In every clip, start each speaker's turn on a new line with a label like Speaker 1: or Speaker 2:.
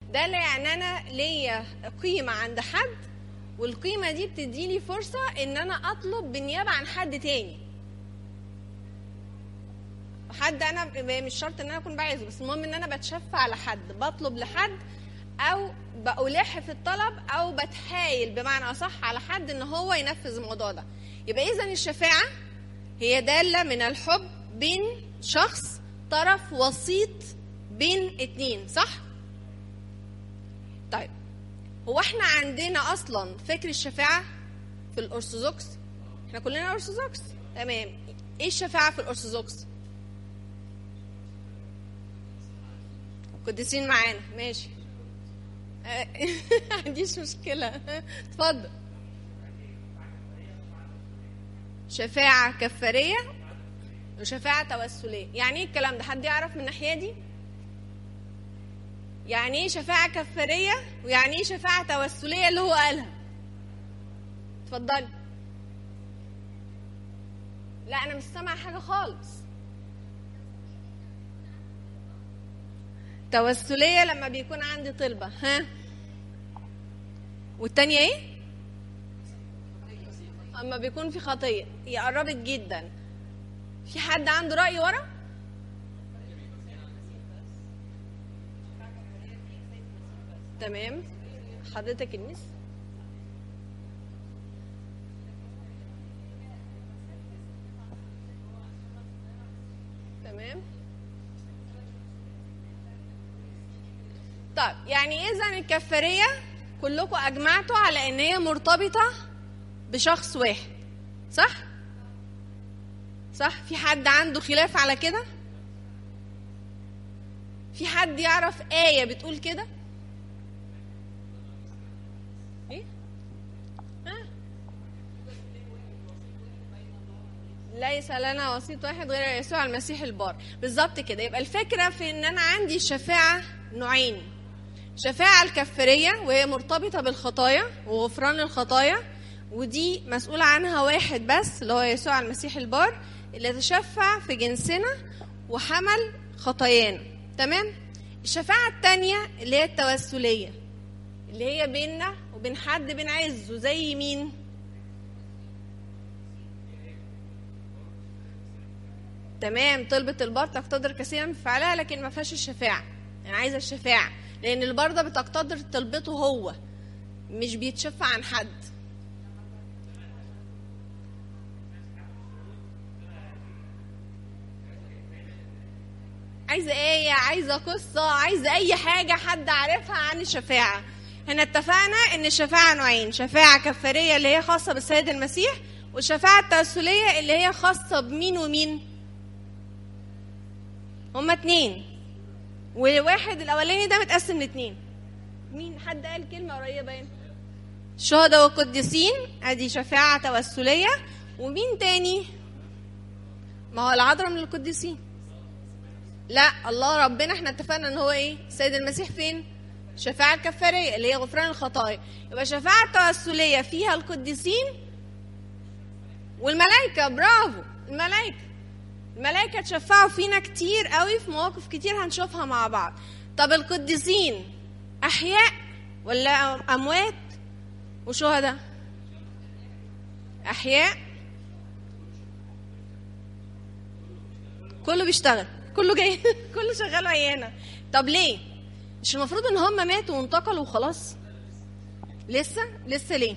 Speaker 1: ده يعني انا ليا قيمه عند حد والقيمه دي بتديني فرصه ان انا اطلب بالنيابه عن حد تاني حد انا مش شرط ان انا اكون بعايزه بس المهم ان انا بتشفع على حد بطلب لحد او بألح في الطلب او بتحايل بمعنى اصح على حد ان هو ينفذ الموضوع ده يبقى اذا الشفاعه هي داله من الحب بين شخص طرف وسيط بين اتنين صح طيب هو احنا عندنا اصلا فكر الشفاعه في الارثوذكس احنا كلنا ارثوذكس تمام ايه الشفاعه في الارثوذكس قديسين معانا ماشي آه، ما عنديش مشكله اتفضل شفاعه كفاريه وشفاعه توسليه يعني ايه الكلام ده حد يعرف من الناحيه دي يعني ايه شفاعه كفاريه ويعني ايه شفاعه توسليه اللي هو قالها اتفضلي لا انا مش سامعه حاجه خالص توسليه لما بيكون عندي طلبه ها والتانية ايه اما بيكون في خطيه هي قربت جدا في حد عنده راي ورا تمام حضرتك المس تمام طيب يعني اذا الكفاريه كلكم اجمعتوا على ان هي مرتبطه بشخص واحد صح صح في حد عنده خلاف على كده في حد يعرف ايه بتقول كده ايه ها ليس لنا وسيط واحد غير يسوع المسيح البار بالظبط كده يبقى الفكره في ان انا عندي الشفاعه نوعين شفاعة الكفارية وهي مرتبطة بالخطايا وغفران الخطايا ودي مسؤول عنها واحد بس اللي هو يسوع المسيح البار اللي تشفع في جنسنا وحمل خطايانا تمام الشفاعة التانية اللي هي التوسلية اللي هي بيننا وبين حد بنعزه زي مين تمام طلبة البار تقتدر كثيرا في فعلها لكن ما فيهاش الشفاعة انا عايزة الشفاعة لان البار ده بتقتدر طلبته هو مش بيتشفع عن حد عايزه ايه عايزه قصه عايزه اي حاجه حد عارفها عن الشفاعه احنا اتفقنا ان الشفاعه نوعين شفاعه كفاريه اللي هي خاصه بالسيد المسيح والشفاعه التوسليه اللي هي خاصه بمين ومين هما اتنين وواحد الاولاني ده متقسم لاتنين مين حد قال كلمه قريبه هنا الشهداء والقديسين ادي شفاعه توسليه ومين تاني ما هو العذراء من القديسين لا الله ربنا احنا اتفقنا ان هو ايه السيد المسيح فين الشفاعة الكفارية اللي هي غفران الخطايا يبقى الشفاعة التوسلية فيها القديسين والملائكة برافو الملائكة الملائكة تشفعوا فينا كتير قوي في مواقف كتير هنشوفها مع بعض طب القديسين أحياء ولا أموات وشهداء أحياء كله بيشتغل كله جاي كله شغال ويانا طب ليه مش المفروض ان هم ماتوا وانتقلوا وخلاص لسه لسه ليه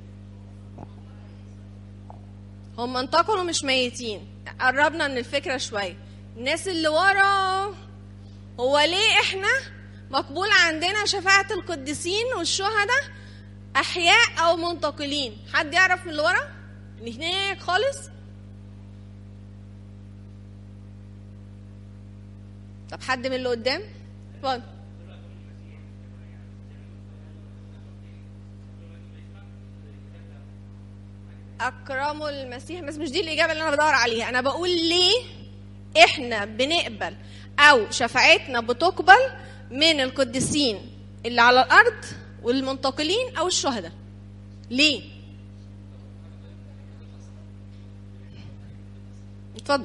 Speaker 1: هم انتقلوا مش ميتين قربنا من الفكره شويه الناس اللي ورا هو ليه احنا مقبول عندنا شفاعة القديسين والشهداء أحياء أو منتقلين حد يعرف من اللي ورا؟ اللي هناك خالص؟ طب حد من اللي قدام؟ اتفضل أكرموا المسيح بس مش دي الإجابة اللي أنا بدور عليها أنا بقول ليه إحنا بنقبل أو شفاعتنا بتقبل من القديسين اللي على الأرض والمنتقلين أو الشهداء ليه؟ اتفضل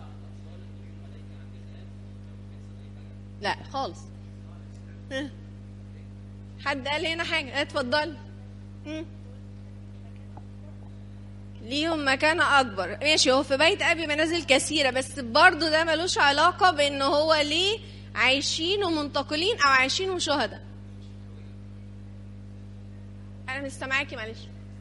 Speaker 1: لا خالص حد قال هنا حاجه اتفضل مم. ليهم مكانة أكبر ماشي هو في بيت أبي منازل كثيرة بس برضه ده ملوش علاقة بإن هو ليه عايشين ومنتقلين أو عايشين وشهداء أنا مش سامعاكي معلش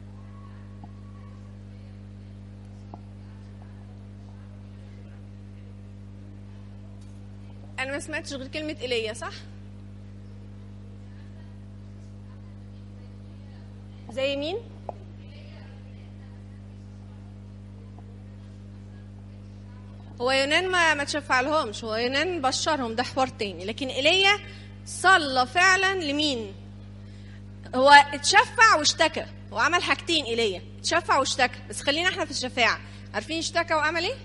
Speaker 1: أنا ما سمعتش غير كلمة إيليا صح؟ زي مين؟ هو يونان ما ما تشفع لهمش هو يونان بشرهم ده حوار تاني لكن ايليا صلى فعلا لمين هو اتشفع واشتكى هو عمل حاجتين ايليا اتشفع واشتكى بس خلينا احنا في الشفاعة عارفين اشتكى وعمل ايه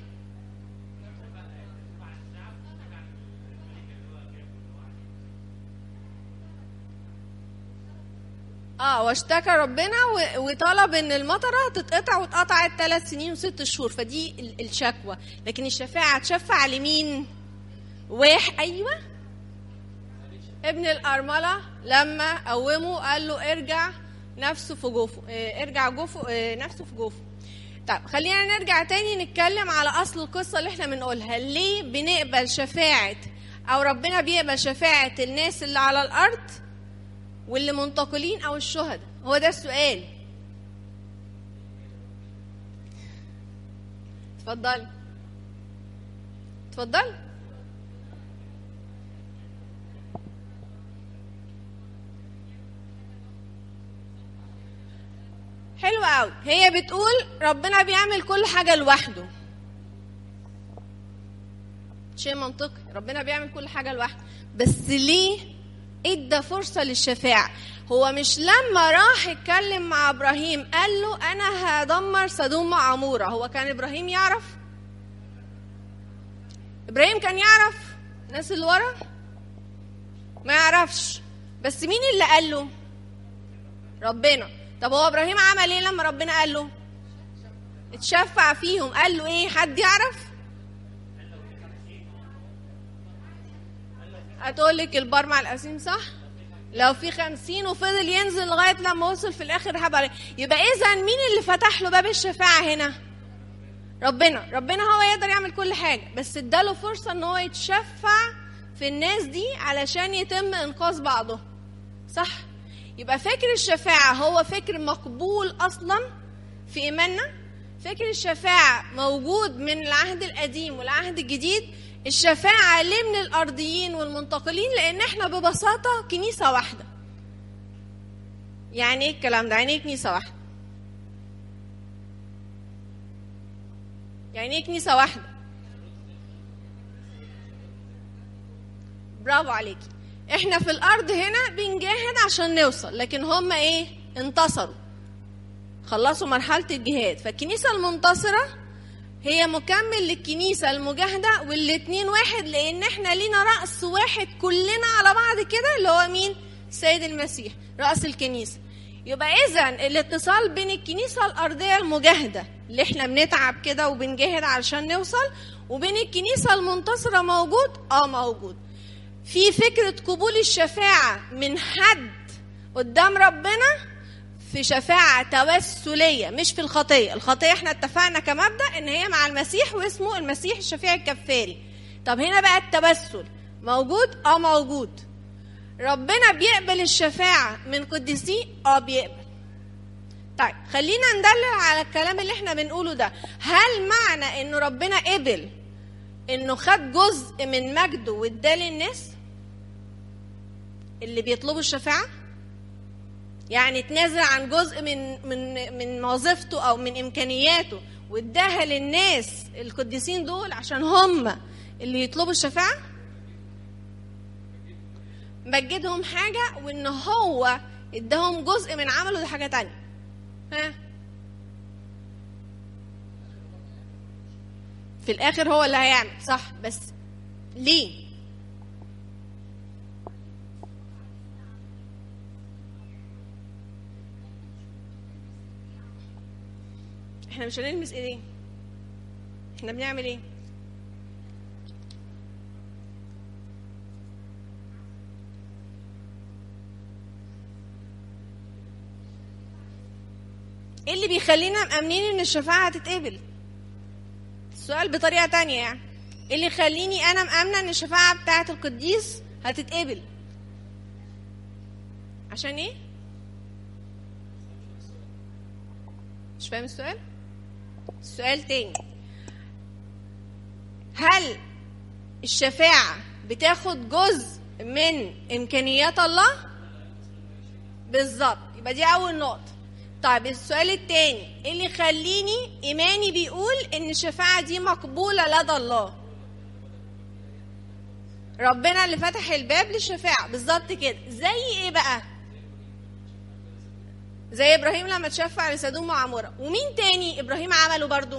Speaker 1: اه واشتكى ربنا و- وطلب ان المطره تتقطع واتقطعت ثلاث سنين وست شهور فدي ال- الشكوى لكن الشفاعه تشفع لمين واحد ايوه ابن الارمله لما قومه قال له ارجع نفسه في جوفه اه، ارجع جوفه اه، نفسه في جوفه طب خلينا نرجع تاني نتكلم على اصل القصه اللي احنا بنقولها ليه بنقبل شفاعه او ربنا بيقبل شفاعه الناس اللي على الارض واللي منتقلين او الشهداء هو ده السؤال اتفضل اتفضل حلو قوي هي بتقول ربنا بيعمل كل حاجه لوحده شيء منطقي ربنا بيعمل كل حاجه لوحده بس ليه ادى فرصه للشفاعه هو مش لما راح اتكلم مع ابراهيم قال له انا هدمر سدوم وعموره هو كان ابراهيم يعرف ابراهيم كان يعرف الناس اللي ورا ما يعرفش بس مين اللي قال له ربنا طب هو ابراهيم عمل ايه لما ربنا قال له اتشفع فيهم قال له ايه حد يعرف هتقول لك البار مع القسيم صح لو في خمسين وفضل ينزل لغاية لما وصل في الآخر هب عليه يبقى إذا مين اللي فتح له باب الشفاعة هنا ربنا ربنا هو يقدر يعمل كل حاجة بس اداله فرصة ان هو يتشفع في الناس دي علشان يتم انقاذ بعضهم صح يبقى فكر الشفاعة هو فكر مقبول أصلا في إيماننا فكر الشفاعة موجود من العهد القديم والعهد الجديد الشفاعة ليه من الأرضيين والمنتقلين لأن احنا ببساطة كنيسة واحدة يعني ايه الكلام ده يعني ايه كنيسة واحدة يعني ايه كنيسة واحدة برافو عليكي احنا في الارض هنا بنجاهد عشان نوصل لكن هم ايه انتصروا خلصوا مرحلة الجهاد فالكنيسة المنتصرة هي مكمل للكنيسة المجاهدة والاتنين واحد لان احنا لينا رأس واحد كلنا على بعض كده اللي هو مين سيد المسيح رأس الكنيسة يبقى اذا الاتصال بين الكنيسة الارضية المجاهدة اللي احنا بنتعب كده وبنجاهد علشان نوصل وبين الكنيسة المنتصرة موجود اه موجود في فكرة قبول الشفاعة من حد قدام ربنا في شفاعة توسلية مش في الخطية الخطية احنا اتفقنا كمبدأ ان هي مع المسيح واسمه المسيح الشفيع الكفاري طب هنا بقى التوسل موجود اه موجود ربنا بيقبل الشفاعة من قديسيه اه بيقبل طيب خلينا ندلل على الكلام اللي احنا بنقوله ده هل معنى انه ربنا قبل انه خد جزء من مجده واداه للناس اللي بيطلبوا الشفاعه يعني تنازل عن جزء من من من وظيفته او من امكانياته واداها للناس القديسين دول عشان هم اللي يطلبوا الشفاعه مجدهم حاجه وان هو اداهم جزء من عمله ده حاجه تانية ها في الاخر هو اللي هيعمل صح بس ليه احنا مش هنلمس ايديه احنا بنعمل ايه ايه اللي بيخلينا مأمنين ان الشفاعة هتتقبل السؤال بطريقة تانية يعني ايه اللي يخليني انا مأمنة ان الشفاعة بتاعة القديس هتتقبل عشان ايه مش فاهم السؤال السؤال تاني هل الشفاعة بتاخد جزء من إمكانيات الله؟ بالظبط يبقى دي أول نقطة طيب السؤال التاني ايه اللي يخليني إيماني بيقول إن الشفاعة دي مقبولة لدى الله؟ ربنا اللي فتح الباب للشفاعة بالظبط كده زي ايه بقى؟ زي ابراهيم لما تشفع لسدوم وعمورة ومين تاني ابراهيم عمله برضو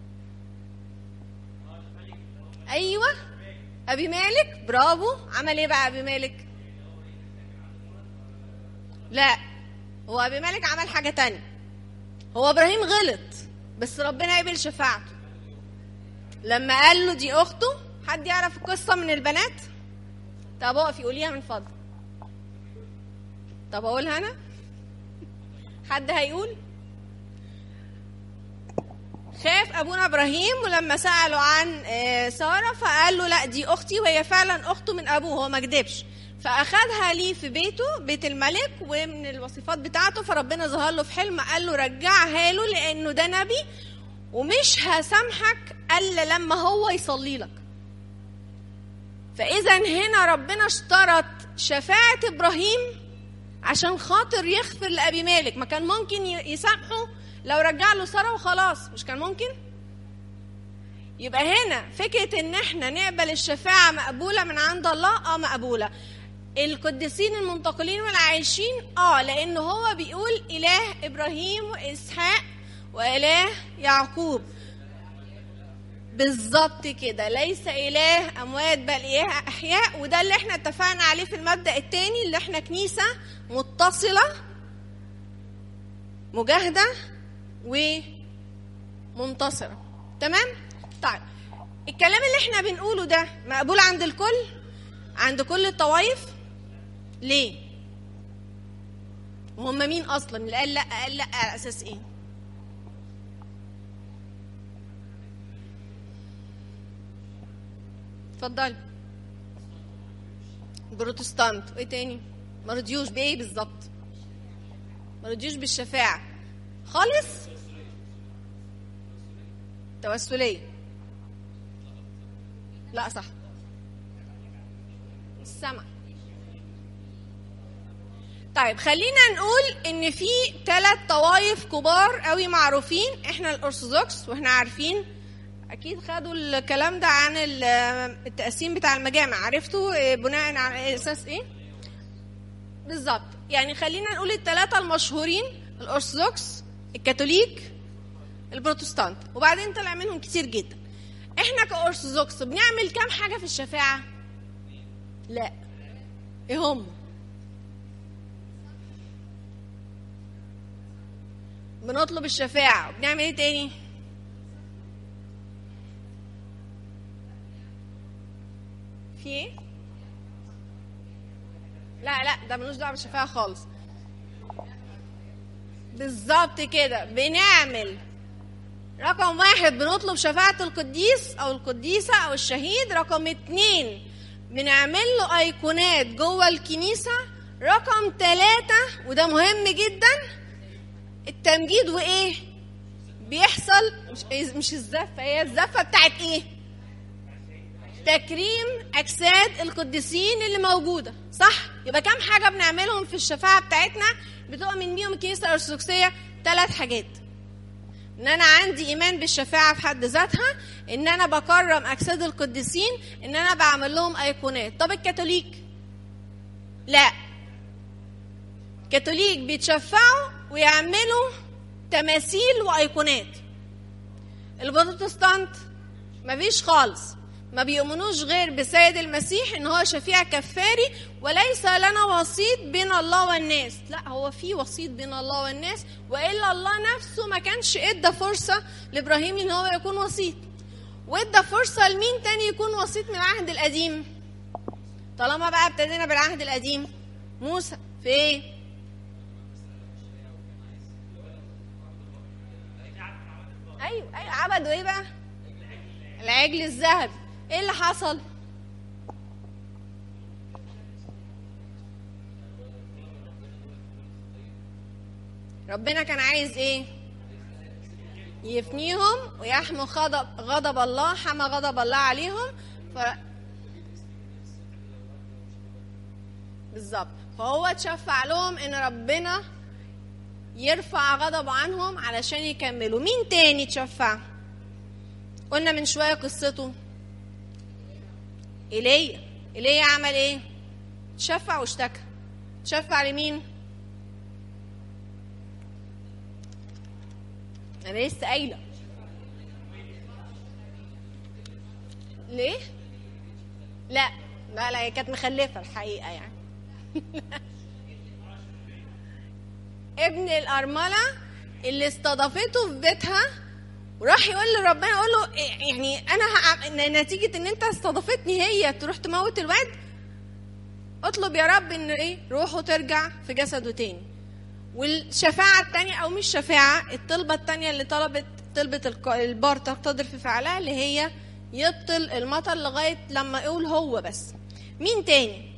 Speaker 1: ايوه ابي مالك برافو عمل ايه بقى ابي مالك لا هو ابي مالك عمل حاجه تانية هو ابراهيم غلط بس ربنا قبل شفاعته لما قال له دي اخته حد يعرف القصه من البنات طب اقفي قوليها من فضل طب اقولها انا حد هيقول خاف ابونا ابراهيم ولما سالوا عن ساره فقال له لا دي اختي وهي فعلا اخته من ابوه هو ما كدبش فاخدها ليه في بيته بيت الملك ومن الوصفات بتاعته فربنا ظهر له في حلم قال له رجعها له لانه ده نبي ومش هسامحك الا لما هو يصلي لك فاذا هنا ربنا اشترط شفاعه ابراهيم عشان خاطر يغفر لابي مالك ما كان ممكن يسامحه لو رجع له ساره وخلاص مش كان ممكن يبقى هنا فكره ان احنا نقبل الشفاعه مقبوله من عند الله اه مقبوله القديسين المنتقلين والعايشين اه لان هو بيقول اله ابراهيم واسحاق واله يعقوب بالظبط كده ليس اله اموات بل اله احياء وده اللي احنا اتفقنا عليه في المبدا الثاني اللي احنا كنيسه متصله مجاهده ومنتصره تمام طيب الكلام اللي احنا بنقوله ده مقبول عند الكل عند كل الطوائف ليه وهم مين اصلا اللي قال لا قال لا على اساس ايه اتفضلي بروتستانت وايه تاني ما رضيوش بايه بالظبط ما رضيوش بالشفاعه خالص توسليه لا صح السمع طيب خلينا نقول ان في ثلاث طوائف كبار قوي معروفين احنا الارثوذكس واحنا عارفين اكيد خدوا الكلام ده عن التقسيم بتاع المجامع عرفتوا بناء على اساس ايه بالظبط يعني خلينا نقول الثلاثه المشهورين الارثوذكس الكاثوليك البروتستانت وبعدين طلع منهم كتير جدا احنا كارثوذكس بنعمل كام حاجه في الشفاعه لا ايه هم بنطلب الشفاعه وبنعمل ايه تاني في ايه لا لا ده ملوش دعوه بالشفاعه خالص بالظبط كده بنعمل رقم واحد بنطلب شفاعة القديس أو القديسة أو الشهيد رقم اتنين بنعمل له أيقونات جوه الكنيسة رقم ثلاثة وده مهم جدا التمجيد وإيه بيحصل مش, مش الزفة هي الزفة بتاعت إيه تكريم أجساد القديسين اللي موجودة صح يبقى كام حاجة بنعملهم في الشفاعة بتاعتنا بتؤمن بيهم الكنيسة الأرثوذكسية ثلاث حاجات ان انا عندي ايمان بالشفاعه في حد ذاتها ان انا بكرم اجساد القديسين ان انا بعمل لهم ايقونات طب الكاثوليك لا كاثوليك بيتشفعوا ويعملوا تماثيل وايقونات البروتستانت مفيش خالص ما بيؤمنوش غير بسيد المسيح ان هو شفيع كفاري وليس لنا وسيط بين الله والناس لا هو في وسيط بين الله والناس والا الله نفسه ما كانش ادى فرصه لابراهيم ان هو يكون وسيط وادى فرصه لمين تاني يكون وسيط من العهد القديم طالما بقى ابتدينا بالعهد القديم موسى في ايه ايوه ايوه عبدوا ايه بقى العجل الذهبي ايه اللي حصل ربنا كان عايز ايه يفنيهم ويحمي غضب غضب الله حمى غضب الله عليهم ف... بالظبط فهو اتشفع لهم ان ربنا يرفع غضبه عنهم علشان يكملوا مين تاني اتشفع قلنا من شويه قصته ايليا ايليا عمل ايه اتشفع واشتكى اتشفع لمين انا لسه قايله ليه لا لا لا هي كانت مخلفه الحقيقه يعني ابن الارمله اللي استضافته في بيتها وراح يقول لربنا يقول له إيه يعني انا هع- نتيجه ان انت استضافتني هي تروح تموت الواد اطلب يا رب ان ايه روحه ترجع في جسده تاني والشفاعة التانية أو مش شفاعة الطلبة التانية اللي طلبت طلبة الك- البار تقتدر في فعلها اللي هي يبطل المطر لغاية لما يقول هو بس مين تاني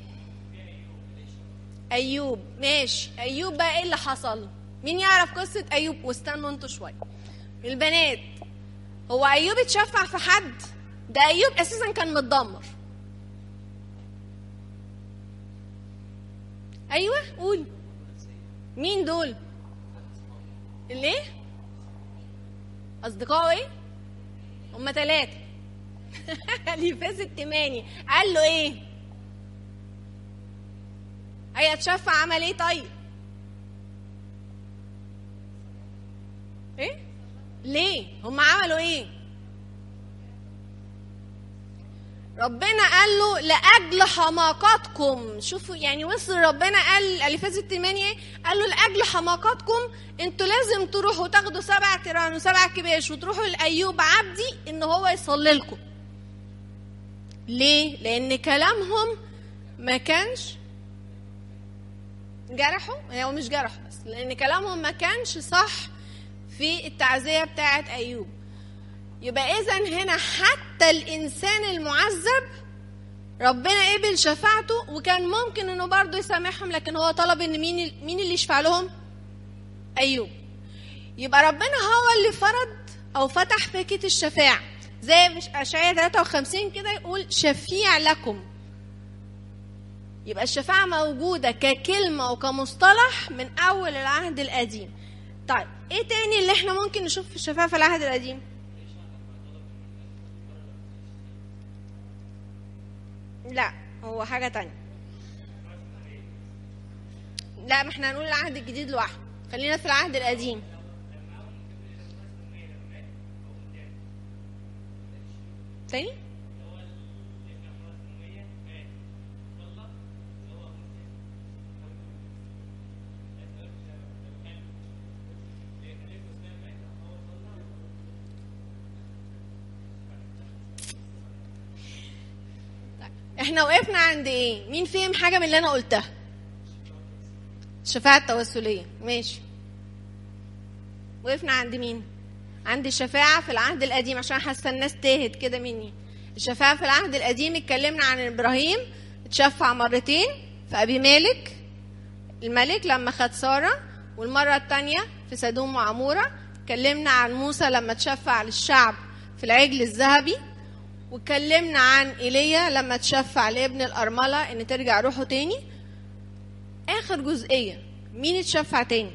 Speaker 1: أيوب ماشي أيوب بقى إيه اللي حصل مين يعرف قصة أيوب واستنوا انتوا شوية البنات هو أيوب اتشفع في حد ده أيوب أساسا كان متدمر أيوه قول مين دول ليه اصدقائه ايه هما ثلاثة اليفاس التماني قال له ايه هي اتشفع عمل ايه طيب ايه ليه هم عملوا ايه ربنا قال له لاجل حماقتكم شوفوا يعني وصل ربنا قال الفاز التمانية ايه قال له لاجل حماقتكم انتوا لازم تروحوا تاخدوا سبع تيران وسبع كباش وتروحوا لايوب عبدي ان هو يصلي لكم ليه لان كلامهم ما كانش جرحوا هو مش جرحوا بس لان كلامهم ما كانش صح في التعزيه بتاعه ايوب يبقى اذا هنا حتى الانسان المعذب ربنا قبل شفاعته وكان ممكن انه برضه يسامحهم لكن هو طلب ان مين مين اللي يشفع لهم ايوب يبقى ربنا هو اللي فرض او فتح فكره الشفاعه زي مش اشعياء 53 كده يقول شفيع لكم يبقى الشفاعه موجوده ككلمه وكمصطلح من اول العهد القديم طيب ايه تاني اللي احنا ممكن نشوف في الشفاعه في العهد القديم لا هو حاجة تانية لا ما احنا هنقول العهد الجديد لوحده خلينا في العهد القديم تاني احنا وقفنا عند ايه مين فهم حاجه من اللي انا قلتها الشفاعه التوسليه ماشي وقفنا عند مين عند الشفاعه في العهد القديم عشان حاسه الناس تاهت كده مني الشفاعه في العهد القديم اتكلمنا عن ابراهيم اتشفع مرتين في ابي مالك الملك لما خد ساره والمره الثانيه في سدوم وعموره اتكلمنا عن موسى لما تشفع للشعب في العجل الذهبي واتكلمنا عن ايليا لما تشفع لابن الارمله ان ترجع روحه تاني اخر جزئيه مين اتشفع تاني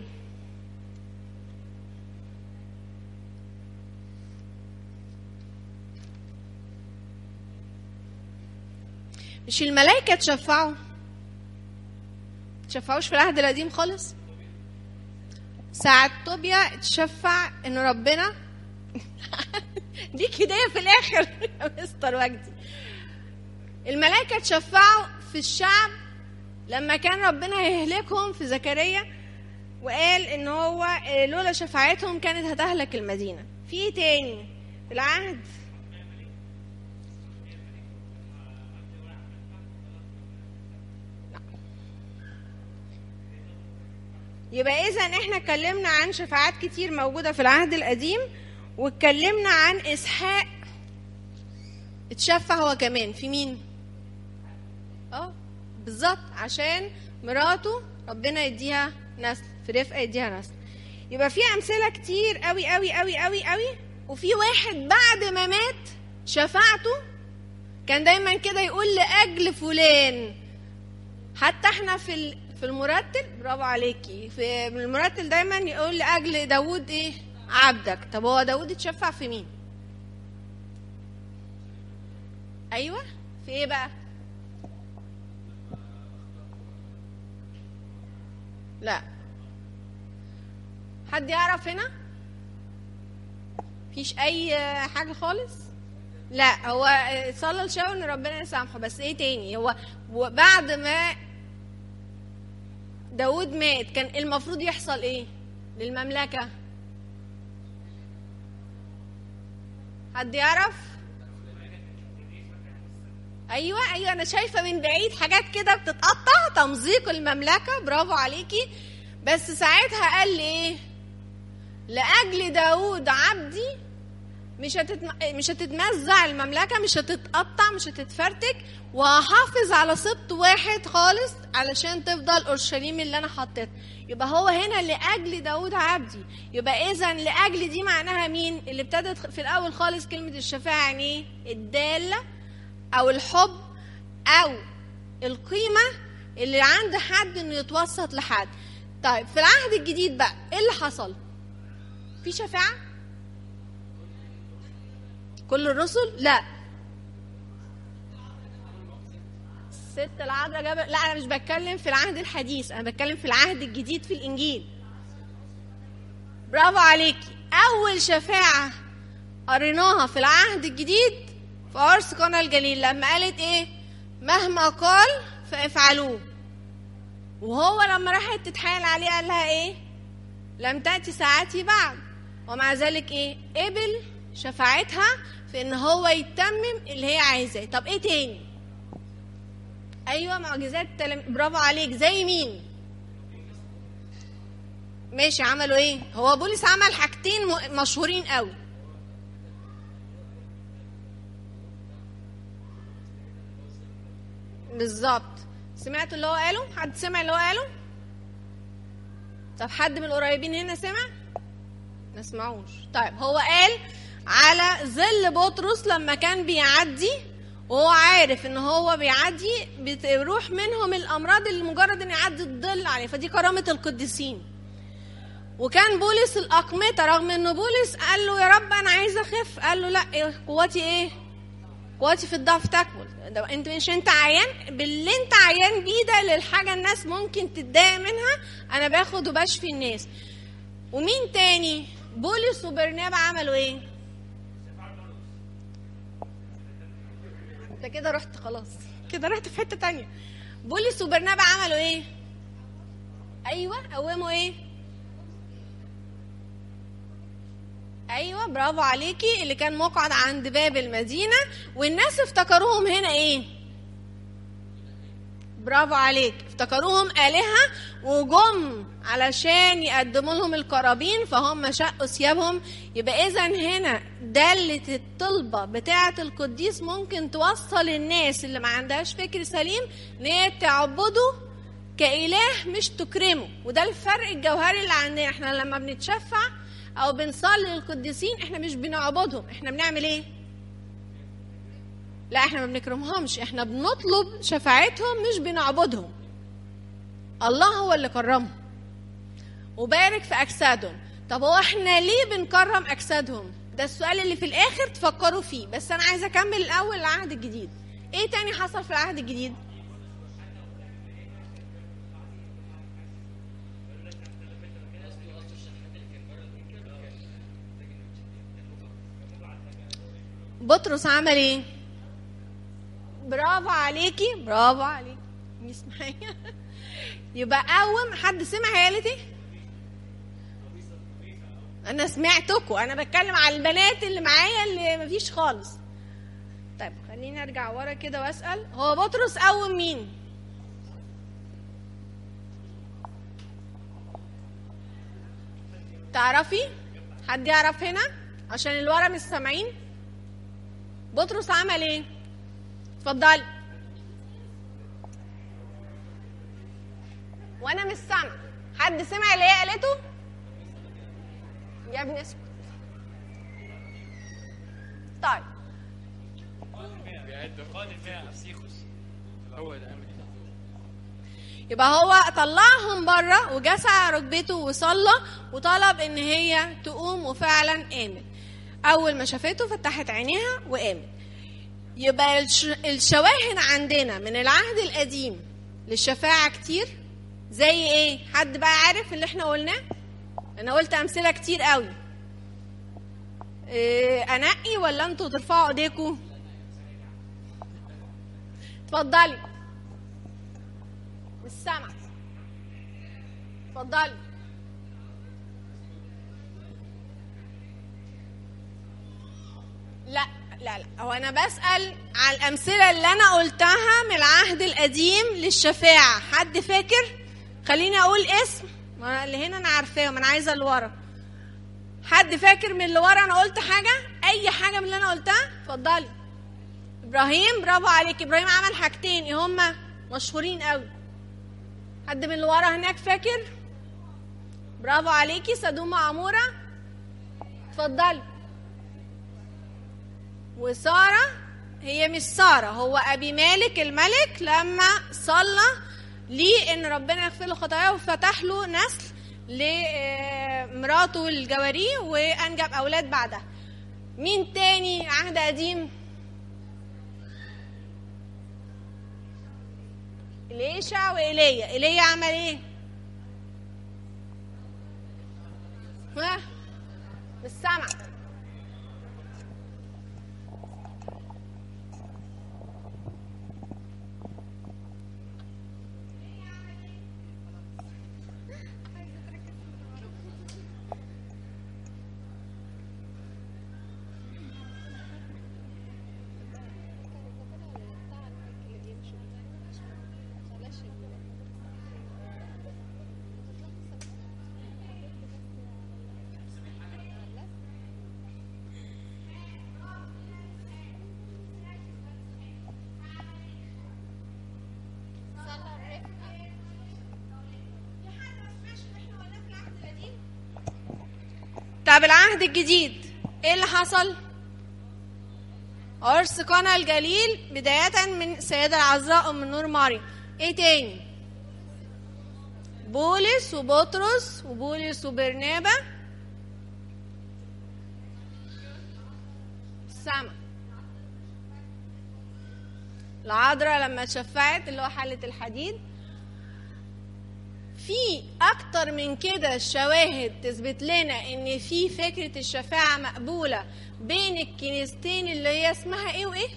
Speaker 1: مش الملائكه تشفعوا تشفعوش في العهد القديم خالص ساعة طوبيا تشفع ان ربنا دي هدايه في الاخر يا مستر وجدي الملائكه تشفعوا في الشعب لما كان ربنا هيهلكهم في زكريا وقال ان هو لولا شفاعتهم كانت هتهلك المدينه في ايه تاني في العهد يبقى اذا احنا اتكلمنا عن شفاعات كتير موجوده في العهد القديم واتكلمنا عن اسحاق اتشفع هو كمان في مين اه بالظبط عشان مراته ربنا يديها نسل في رفقه يديها نسل يبقى في امثله كتير قوي قوي قوي قوي قوي وفي واحد بعد ما مات شفاعته كان دايما كده يقول لاجل فلان حتى احنا في ال- في المرتل برافو عليكي في المرتل دايما يقول لاجل داوود ايه عبدك طب هو داوود اتشفع في مين ايوه في ايه بقى لا حد يعرف هنا مفيش اي حاجه خالص لا هو صلى الشاور ان ربنا يسامحه بس ايه تاني هو بعد ما داود مات كان المفروض يحصل ايه للمملكه حد يعرف ايوه ايوه انا شايفه من بعيد حاجات كده بتتقطع تمزيق المملكه برافو عليكي بس ساعتها قال لي ايه لاجل داود عبدي مش هتتم... مش هتتمزع المملكه مش هتتقطع مش هتتفرتك وهحافظ على سبط واحد خالص علشان تفضل اورشليم اللي انا حطيتها يبقى هو هنا لاجل داود عبدي يبقى اذا لاجل دي معناها مين اللي ابتدت في الاول خالص كلمه الشفاعه يعني ايه الداله او الحب او القيمه اللي عند حد انه يتوسط لحد طيب في العهد الجديد بقى ايه اللي حصل في شفاعه كل الرسل لا الست العذراء جاب لا انا مش بتكلم في العهد الحديث انا بتكلم في العهد الجديد في الانجيل برافو عليكي اول شفاعه قريناها في العهد الجديد في عرس قنا الجليل لما قالت ايه مهما قال فافعلوه وهو لما راحت تتحايل عليه قال لها ايه لم تأتي ساعتي بعد ومع ذلك ايه قبل شفاعتها في ان هو يتمم اللي هي عايزاه طب ايه تاني ايوه معجزات تلم... برافو عليك زي مين ماشي عملوا ايه هو بولس عمل حاجتين م... مشهورين قوي بالظبط سمعتوا اللي هو قاله حد سمع اللي هو قاله طب حد من القريبين هنا سمع ما سمعوش طيب هو قال على ظل بطرس لما كان بيعدي وهو عارف ان هو بيعدي بتروح منهم الامراض اللي مجرد ان يعدي الظل عليه فدي كرامه القديسين وكان بولس الاقمطه رغم انه بولس قال له يا رب انا عايز اخف قال له لا إيه قوتي ايه قوتي في الضعف تكمل ده انت مش انت عيان باللي انت عيان بيه ده للحاجه الناس ممكن تتضايق منها انا باخد وبشفي الناس ومين تاني بولس وبرنابا عملوا ايه انت كده رحت خلاص كده رحت في حته تانية بولس وبرنابا عملوا ايه ايوه قوموا ايه ايوه برافو عليكي اللي كان مقعد عند باب المدينه والناس افتكروهم هنا ايه برافو عليك افتكروهم آلهة وجم علشان يقدموا لهم القرابين فهم شقوا ثيابهم يبقى إذا هنا دالة الطلبة بتاعة القديس ممكن توصل الناس اللي ما عندهاش فكر سليم إن هي تعبده كإله مش تكرمه وده الفرق الجوهري اللي عندنا احنا لما بنتشفع أو بنصلي للقديسين احنا مش بنعبدهم احنا بنعمل ايه؟ لا احنا ما بنكرمهمش احنا بنطلب شفاعتهم مش بنعبدهم الله هو اللي كرمهم وبارك في اجسادهم طب هو احنا ليه بنكرم اجسادهم ده السؤال اللي في الاخر تفكروا فيه بس انا عايزه اكمل الاول العهد الجديد ايه تاني حصل في العهد الجديد بطرس عمل ايه برافو عليكي برافو عليكي مش معايا يبقى قوم حد سمع هي قالت ايه انا سمعتكم انا بتكلم على البنات اللي معايا اللي مفيش خالص طيب خليني ارجع ورا كده واسال هو بطرس قوم مين تعرفي حد يعرف هنا عشان اللي ورا مش سامعين بطرس عمل ايه اتفضلي وانا مش سامع حد سمع اللي هي قالته يا ابني اسكت طيب
Speaker 2: قال الماء أسيخوس هو ده
Speaker 1: يبقى هو طلعهم بره وجس على ركبته وصلى وطلب ان هي تقوم وفعلا قامت اول ما شافته فتحت عينيها وقامت يبقى الش- الشواهد عندنا من العهد القديم للشفاعة كتير زي ايه حد بقى عارف اللي احنا قلناه انا قلت امثلة كتير قوي إيه انقي ولا انتوا ترفعوا ايديكم اتفضلي مش سامعة اتفضلي لا لا لا هو انا بسأل على الأمثلة اللي أنا قلتها من العهد القديم للشفاعة حد فاكر خليني أقول اسم ما أنا اللي هنا أنا عارفاه ما أنا عايزة اللي ورا حد فاكر من اللي ورا أنا قلت حاجة أي حاجة من اللي أنا قلتها اتفضلي إبراهيم برافو عليك إبراهيم عمل حاجتين إيه هما مشهورين قوي حد من اللي ورا هناك فاكر برافو عليكي سدوم عمورة اتفضلي وسارة هي مش سارة هو أبي مالك الملك لما صلى ليه إن ربنا يغفر له خطاياه وفتح له نسل لمراته الجواري وأنجب أولاد بعدها مين تاني عهد قديم إليشع وإيليا إيليا عمل إيه؟ ها؟ مش سامع طب العهد الجديد ايه اللي حصل عرس قنا الجليل بداية من السيدة العذراء أم النور مريم ايه تاني بولس وبطرس وبولس وبرنابا السما العذراء لما اتشفعت اللي هو حلة الحديد في اكتر من كده شواهد تثبت لنا ان في فكره الشفاعه مقبوله بين الكنيستين اللي هي اسمها ايه وايه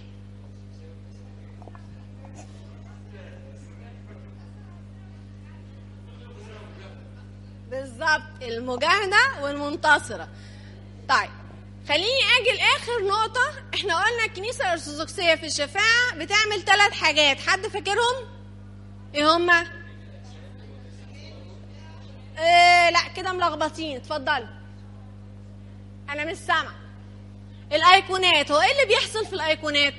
Speaker 1: بالظبط المجاهده والمنتصره طيب خليني اجي لاخر نقطه احنا قلنا الكنيسه الارثوذكسيه في الشفاعه بتعمل ثلاث حاجات حد فاكرهم ايه هما إيه لا كده ملخبطين اتفضلي انا مش سامعه الايقونات هو ايه اللي بيحصل في الايقونات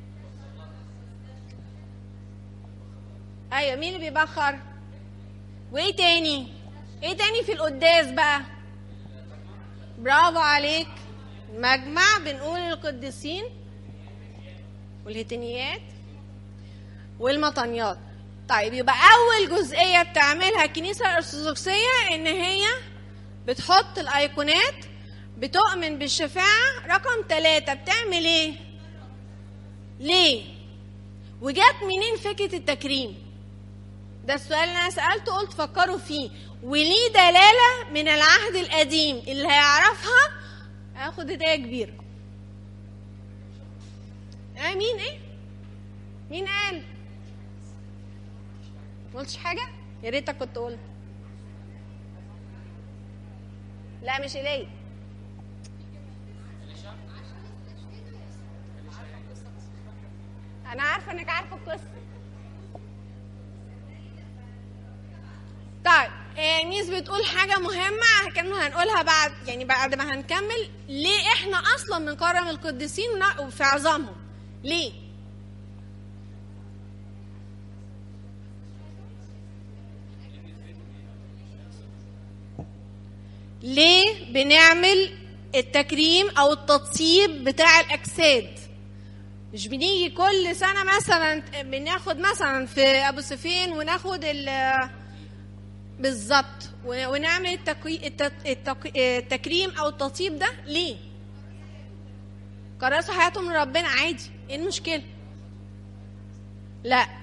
Speaker 1: ايوه مين اللي بيبخر وايه تاني ايه تاني في القداس بقى برافو عليك مجمع بنقول القديسين والهتنيات والمطنيات طيب يبقى اول جزئيه بتعملها الكنيسه الارثوذكسيه ان هي بتحط الايقونات بتؤمن بالشفاعه رقم ثلاثة بتعمل ايه ليه وجات منين فكره التكريم ده السؤال اللي انا سالته قلت فكروا فيه وليه دلاله من العهد القديم اللي هيعرفها هاخد هديه كبيره آه مين ايه مين قال ما قلتش حاجه يا ريتك كنت قلت لا مش إلي انا عارفه انك عارفه القصه طيب آه، انيس بتقول حاجه مهمه كانوا هنقولها بعد يعني بعد ما هنكمل ليه احنا اصلا بنكرم القديسين ون- في عظامهم ليه ليه بنعمل التكريم او التطيب بتاع الاجساد مش بنيجي كل سنه مثلا بناخد مثلا في ابو سفين وناخد ال بالظبط و- ونعمل التكوي... الت... التك... التكريم او التطيب ده ليه كرسوا حياتهم لربنا عادي ايه المشكله لا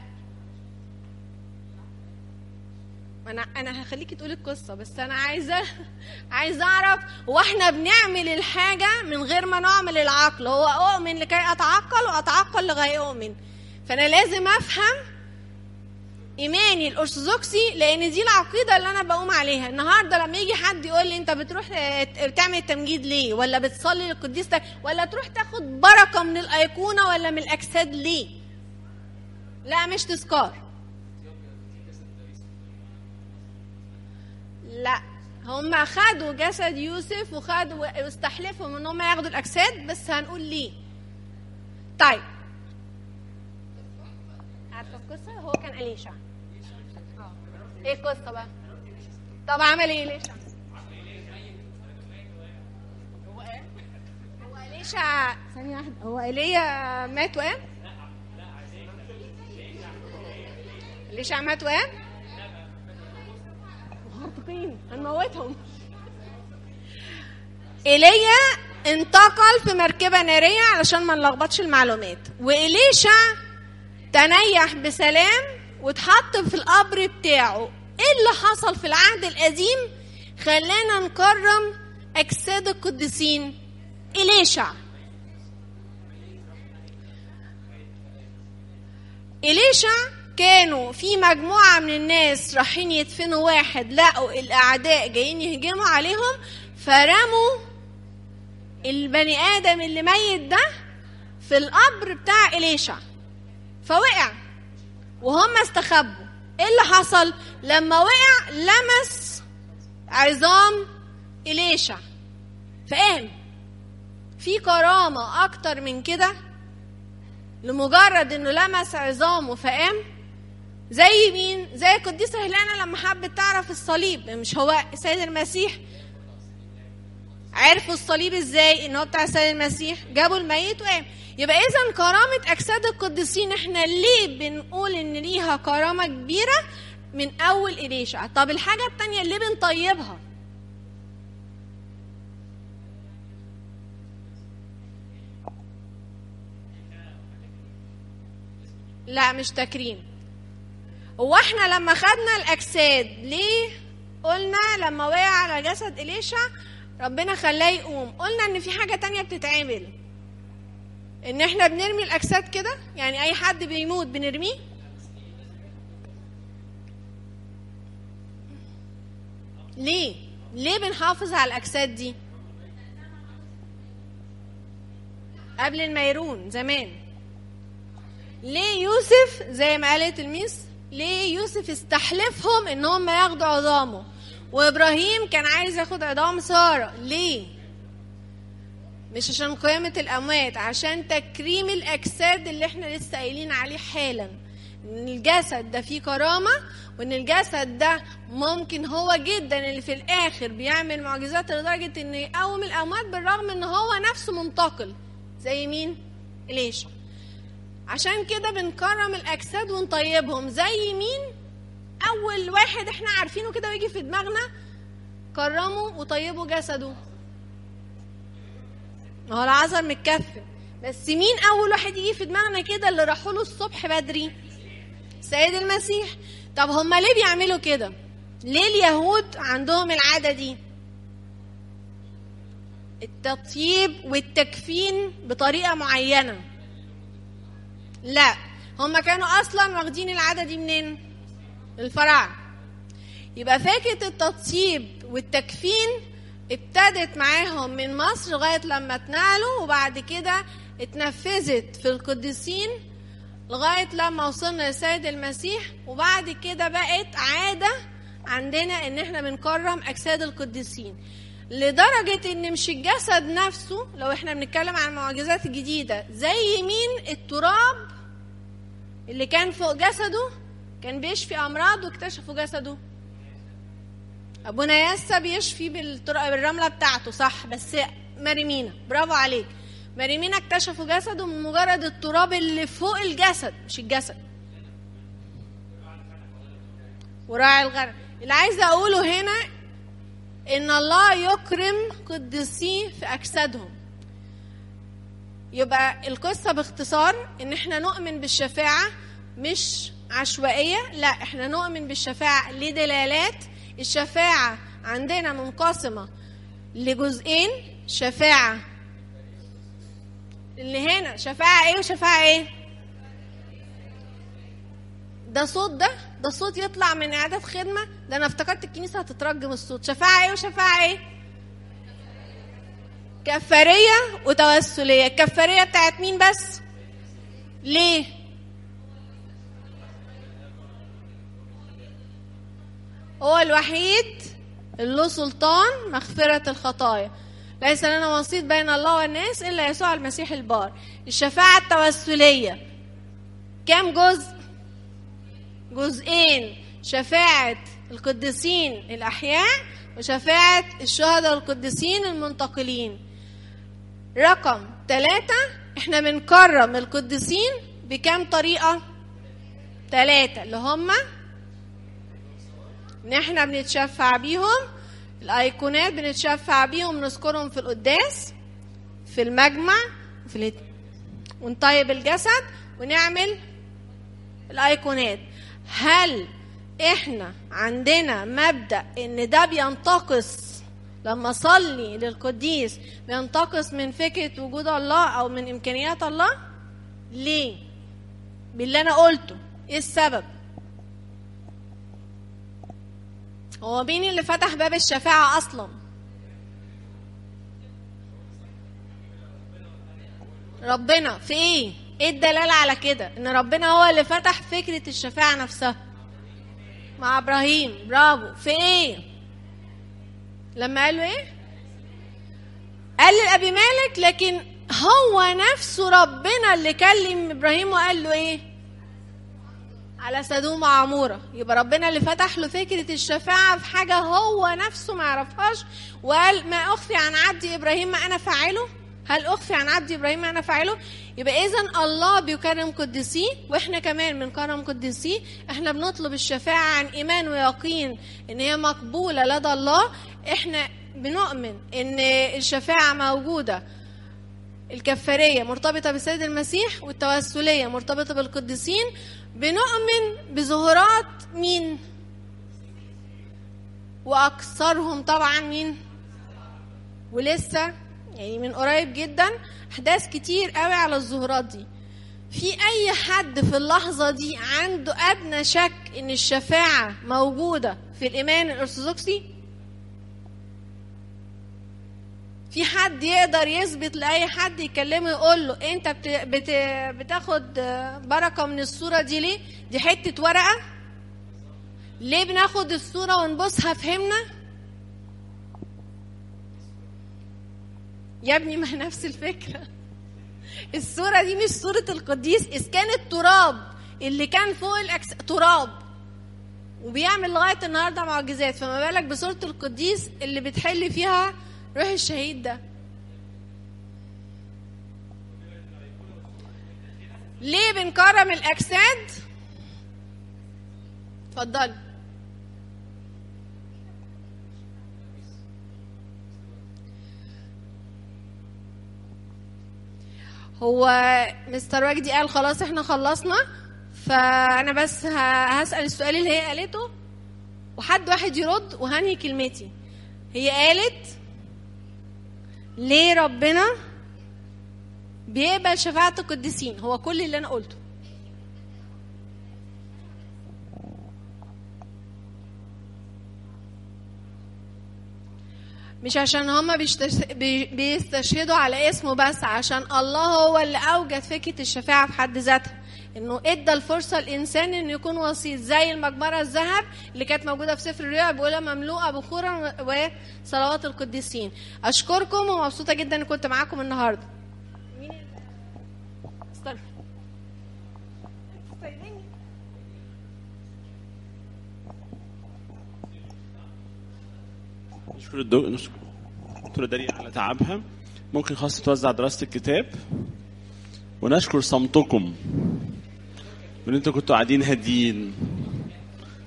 Speaker 1: انا انا هخليكي تقولي القصه بس انا عايزه عايزه اعرف هو احنا بنعمل الحاجه من غير ما نعمل العقل هو اؤمن لكي اتعقل واتعقل لغايه اؤمن فانا لازم افهم ايماني الارثوذكسي لان دي العقيده اللي انا بقوم عليها النهارده لما يجي حد يقول لي انت بتروح آه، بتعمل التمجيد ليه ولا بتصلي للقديس ده ولا تروح تاخد بركه من الايقونه ولا من الاجساد ليه لا مش تذكار لا هم خدوا جسد يوسف وخدوا واستحلفهم ان هم ياخدوا الاجساد بس هنقول ليه طيب عارفه القصه هو كان اليشع اه ايه القصه بقى طب عمل ايه اليشع هو ايه هو اليشع ثانيه واحده هو ايليا مات وقام اليشع مات وقام مهرطقين هنموتهم ايليا انتقل في مركبه ناريه علشان ما نلخبطش المعلومات واليشع تنيح بسلام واتحط في القبر بتاعه ايه اللي حصل في العهد القديم خلانا نكرم اجساد القديسين اليشع إليشع كانوا في مجموعة من الناس رايحين يدفنوا واحد لقوا الأعداء جايين يهجموا عليهم فرموا البني آدم اللي ميت ده في القبر بتاع إليشع فوقع وهم استخبوا ايه اللي حصل لما وقع لمس عظام إليشع فقام في كرامة أكتر من كده لمجرد انه لمس عظامه فقام زي مين زي القديسه هيلانا لما حبت تعرف الصليب مش هو سيد المسيح عرفوا الصليب ازاي ان هو بتاع السيد المسيح جابوا الميت وقام يبقى اذا كرامه اجساد القديسين احنا ليه بنقول ان ليها كرامه كبيره من اول اليشع طب الحاجه التانية اللي بنطيبها لا مش تكريم هو احنا لما خدنا الاجساد ليه قلنا لما وقع على جسد اليشع ربنا خلاه يقوم قلنا ان في حاجه تانية بتتعمل ان احنا بنرمي الاجساد كده يعني اي حد بيموت بنرميه ليه ليه بنحافظ على الاجساد دي قبل الميرون زمان ليه يوسف زي ما قالت الميس ليه يوسف استحلفهم ان هم ياخدوا عظامه وابراهيم كان عايز ياخد عظام ساره ليه مش عشان قيامة الأموات عشان تكريم الأجساد اللي احنا لسه قايلين عليه حالا إن الجسد ده فيه كرامة وإن الجسد ده ممكن هو جدا اللي في الآخر بيعمل معجزات لدرجة إنه يقوم الأموات بالرغم إن هو نفسه منتقل زي مين؟ إليشا عشان كده بنكرم الأجساد ونطيبهم زي مين؟ أول واحد احنا عارفينه كده ويجي في دماغنا كرموا وطيبوا جسده ما هو العذر متكفل بس مين اول واحد يجي في دماغنا كده اللي راحوا له الصبح بدري سيد المسيح طب هم ليه بيعملوا كده ليه اليهود عندهم العاده دي التطيب والتكفين بطريقه معينه لا هم كانوا اصلا واخدين العاده دي منين الفراعنه يبقى فكره التطيب والتكفين ابتدت معاهم من مصر لغاية لما اتنقلوا وبعد كده اتنفذت في القديسين لغاية لما وصلنا للسيد المسيح وبعد كده بقت عادة عندنا ان احنا بنكرم اجساد القديسين لدرجة ان مش الجسد نفسه لو احنا بنتكلم عن المعجزات الجديدة زي مين التراب اللي كان فوق جسده كان بيشفي امراض واكتشفوا جسده ابونا ياسا بيشفي بالتراب بالرمله بتاعته صح بس مريمينا برافو عليك مريمينا اكتشفوا جسده من مجرد التراب اللي فوق الجسد مش الجسد وراعي الغنم اللي عايزه اقوله هنا ان الله يكرم قديسيه في اجسادهم يبقى القصه باختصار ان احنا نؤمن بالشفاعه مش عشوائيه لا احنا نؤمن بالشفاعه لدلالات الشفاعه عندنا منقسمه لجزئين شفاعه اللي هنا شفاعه ايه وشفاعه ايه ده صوت ده ده صوت يطلع من اعداد خدمه ده انا افتكرت الكنيسه هتترجم الصوت شفاعه ايه وشفاعه ايه كفاريه وتوسليه الكفاريه بتاعت مين بس ليه هو الوحيد اللي له سلطان مغفرة الخطايا ليس لنا وسيط بين الله والناس إلا يسوع المسيح البار الشفاعة التوسلية كم جزء جزئين شفاعة القديسين الأحياء وشفاعة الشهداء القديسين المنتقلين رقم ثلاثة احنا بنكرم القديسين بكم طريقة ثلاثة اللي هما ان احنا بنتشفع بيهم الايقونات بنتشفع بيهم نذكرهم في القداس في المجمع في الهت... ونطيب الجسد ونعمل الايقونات هل احنا عندنا مبدا ان ده بينتقص لما اصلي للقديس بينتقص من فكره وجود الله او من امكانيات الله ليه باللي انا قلته ايه السبب هو مين اللي فتح باب الشفاعة أصلا؟ ربنا في إيه؟ إيه الدلالة على كده؟ إن ربنا هو اللي فتح فكرة الشفاعة نفسها. مع إبراهيم برافو في إيه؟ لما قال له إيه؟ قال لأبي مالك لكن هو نفسه ربنا اللي كلم إبراهيم وقال له إيه؟ على سدوم وعمورة يبقى ربنا اللي فتح له فكرة الشفاعة في حاجة هو نفسه ما يعرفهاش وقال ما أخفي عن عبدي إبراهيم ما أنا فاعله هل أخفي عن عبدي إبراهيم ما أنا فاعله يبقى إذا الله بيكرم قديسيه وإحنا كمان بنكرم قديسيه إحنا بنطلب الشفاعة عن إيمان ويقين إن هي مقبولة لدى الله إحنا بنؤمن إن الشفاعة موجودة الكفارية مرتبطة بالسيد المسيح والتوسلية مرتبطة بالقديسين بنؤمن بظهورات مين واكثرهم طبعا مين ولسه يعني من قريب جدا احداث كتير قوي على الظهورات دي في اي حد في اللحظه دي عنده ادنى شك ان الشفاعه موجوده في الايمان الارثوذكسي في حد يقدر يثبت لاي حد يكلمه يقول له انت بت... بت... بتاخد بركه من الصوره دي ليه دي حته ورقه ليه بناخد الصوره ونبصها فهمنا يا ابني ما نفس الفكره الصوره دي مش صوره القديس اذ كان التراب اللي كان فوق الأكس... تراب وبيعمل لغايه النهارده معجزات فما بالك بصوره القديس اللي بتحل فيها روح الشهيد ده ليه بنكرم الاجساد اتفضلي هو مستر وجدي قال خلاص احنا خلصنا فانا بس هسال السؤال اللي هي قالته وحد واحد يرد وهنهي كلمتي هي قالت ليه ربنا بيقبل شفاعة القديسين هو كل اللي أنا قلته مش عشان هما بيستشهدوا على اسمه بس عشان الله هو اللي أوجد فكرة الشفاعة في حد ذاتها انه ادى الفرصه الانسان انه يكون وسيط زي المجمره الذهب اللي كانت موجوده في سفر الرؤيا بيقولها مملوءه بخورا وصلوات القديسين اشكركم ومبسوطه جدا ان كنت معاكم النهارده مين ال- استنى
Speaker 3: نشكر الدو... نشكر دكتورة داليا على تعبها ممكن خلاص توزع دراسة الكتاب ونشكر صمتكم ان انتوا كنتوا قاعدين هاديين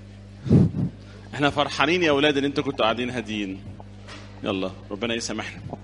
Speaker 3: احنا فرحانين يا اولاد ان انتوا كنتوا قاعدين هاديين يلا ربنا يسامحنا